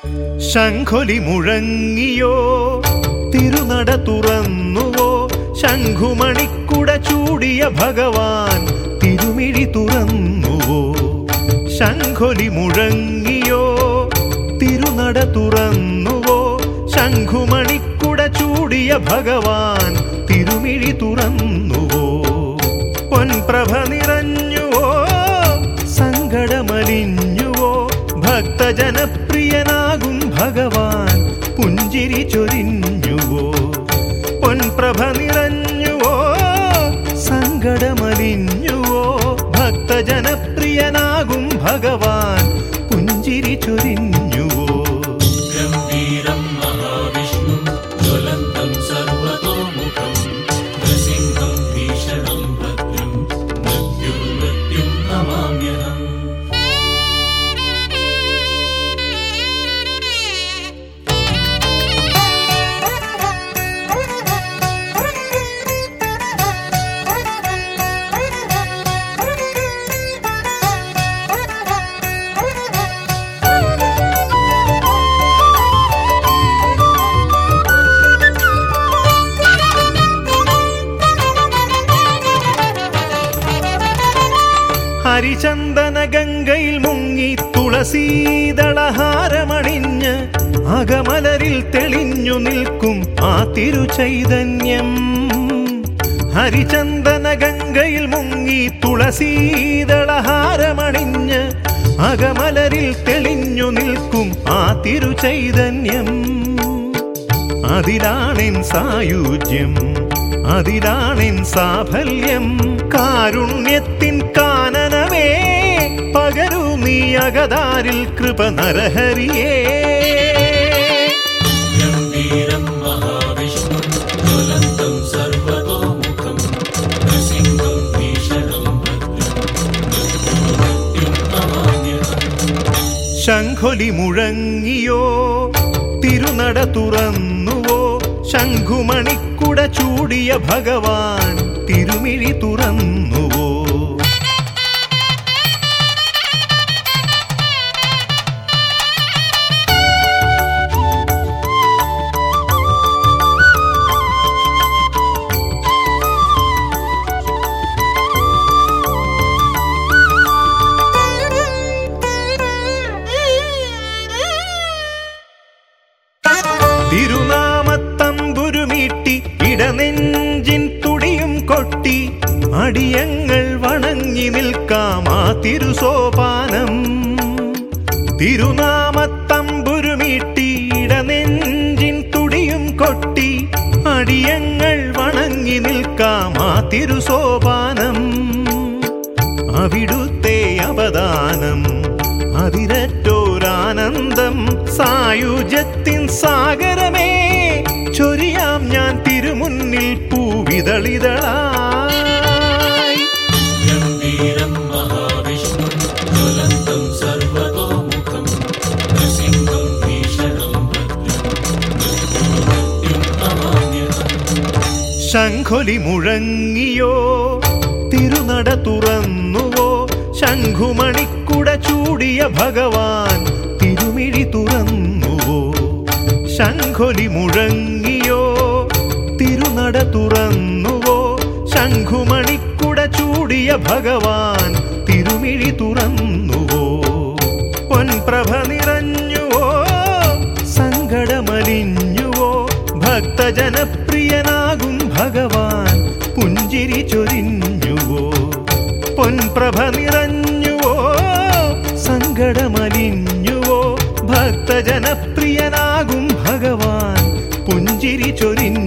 ശംഖൊലി മുഴങ്ങിയോ തിരുനട തുറന്നുവോ ശംഖുമണിക്കുട ചൂടിയ ഭഗവാൻ തിരുമിഴി തുറന്നുവോ ശംഖൊലി മുഴങ്ങിയോ തിരുനട തുറന്നുവോ ശംഖുമണിക്കുട ചൂടിയ ഭഗവാൻ തിരുമിഴി തുറന്നുവോ പൊൻപ്രഭ നിറഞ്ഞുവോ സങ്കടമലിഞ്ഞുവോ ഭക്തജനപ്രിയനാകും ഭഗവാൻ പുഞ്ചിരി ചൊരിഞ്ഞുവോ പൊൻപ്രഭ നിറഞ്ഞുവോ സങ്കടമലിഞ്ഞുവോ ഭക്തജനപ്രിയനാകും ഭഗവാൻ പുഞ്ചിരി ചൊരിഞ്ഞുവോ गम्भीरं महाविष्णुं ज्वलन्तं सर्वतोमुखं नृसिंहं भीषणं भद्रं मृत्युर्मृत्युं नमाम्यहम् ഹരിചന്ദന ഗംഗയിൽ മുങ്ങി തുളസീതളഹാരമണിഞ്ഞ് അകമലരിൽ തെളിഞ്ഞു നിൽക്കും ആ തിരുചൈതന്യം ഹരിചന്ദന ഗംഗയിൽ മുങ്ങി തുളസീതളഹാരമണിഞ്ഞ് അകമലരിൽ തെളിഞ്ഞു നിൽക്കും ആ തിരുചൈതന്യം അതിലാണെൻ സായുജ്യം അതിലാണെൻ സാഫല്യം കാരുണ്യത്തിൻ കാനനമേ പകരൂ നീ അകതാരിൽ കൃപ നരഹരിയേ गम्भीरं महाविष्णुं ज्वलन्तं सर्वतोमुखं नृसिंहं भीषणं भद्रं मृत्युर्मृत्युं नमाम्यहम् ശംഖൊലി മുഴങ്ങിയോ തിരുനട തുറന്നുവോ ശംഖുമണിക്കുട ചൂടിയ ഭഗവാൻ തിരുമിഴി തുറന്നുവോ തിരുനാമത്തമ്പുരുമീട്ടി ഇടനെഞ്ചിൻ തുടിയും കൊട്ടി അടിയങ്ങൾ വണങ്ങി നിൽക്കാം ആ തിരുസോപാനം തിരുനാമത്തമ്പുരുമീട്ടി ഇടനെഞ്ചിൻ തുടിയും കൊട്ടി അടിയങ്ങൾ വണങ്ങി നിൽക്കാം ആ തിരുസോപാനം അവിടുത്തെ അവദാനം അതിരറ്റോരാനന്ദം സായുജത്തിൻ സാഗരമേ ചൊരിയാം ഞാൻ തിരുമുന്നിൽ പൂവിതളിതളായി गम्भीरं महाविष्णुं ज्वलन्तं सर्वतोमुखं नृसिंहं भीषणं भद्रं मृत्युर्मृत्युं नमाम्यहम् ശംഖൊലി മുഴങ്ങിയോ തിരുനട തുറന്നുവോ ശംഖുമണിക്കുട ചൂടിയ ഭഗവാൻ തിരുമിഴി തുറന്നുവോ ശംഖൊലി മുഴങ്ങിയോ തിരുനട തുറന്നുവോ ശംഖുമണിക്കുട ചൂടിയ ഭഗവാൻ തിരുമിഴി തുറന്നുവോ പൊൻപ്രഭ നിറഞ്ഞുവോ സങ്കടമലിഞ്ഞുവോ ഭക്തജനപ്രിയനാകും ഭഗവാൻ പുഞ്ചിരി ചൊരിഞ്ഞുവോ പൊൻപ്രഭ നിറഞ്ഞുവോ സങ്കടമലിഞ്ഞുവോ ഭക്തജനപ്രിയനാകും ഭഗവാൻ പുഞ്ചിരി ചൊരിഞ്ഞു